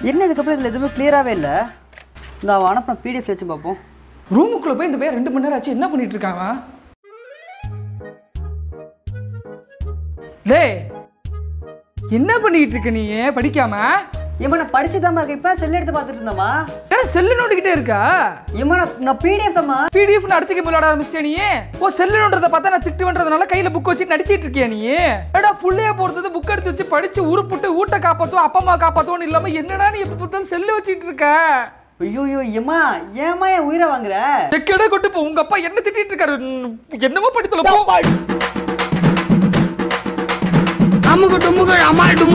என்ன இதுக்கப்புறம் இதில் எதுவுமே கிளியராகவே இல்லை இந்த அவன் அனுப்பின பிடிஎஃப் வச்சு பார்ப்போம் ரூமுக்குள்ள போய் இந்த பையன் ரெண்டு மணி நேரம் ஆச்சு என்ன பண்ணிட்டு இருக்கான் அவன்? டேய் என்ன பண்ணிட்டு இருக்க நீ படிக்காம ஏமா நான் படிச்சு தான் இருக்கேன் இப்போ செல் எடுத்து பார்த்துட்டு இருந்தேம்மா ஏன்னா செல்லு நோண்டிக்கிட்டே இருக்கா ஏமா நான் நான் பிடிஎஃப் தாம்மா பிடிஎஃப் அடுத்த கேம் விளையாட ஆரம்பிச்சிட்டியா நீ ஓ செல்லுன்றத பார்த்தா நான் திட்டுவன்றதுனால கையில புக் வச்சு நடிச்சிட்டு இருக்கியா நீ ஏடா புள்ளைய போறது புக் எடுத்து வச்சு படிச்சு உருப்புட்டு ஊட்ட காப்பாத்துவோம் அப்பா அம்மா காப்பாத்துவோம் இல்லாம என்னடா நீ எப்ப பார்த்தாலும் செல்லு வச்சிட்டு இருக்க ஐயோ ஏம்மா ஏம்மா என் உயிரை வாங்குற செக்கடை கொண்டு போ உங்க அப்பா என்ன திட்டிட்டு இருக்காரு ம், என்னமோ படித்துல போ அமுக்கு டுமுக்கு அம்மா டுமுக்கு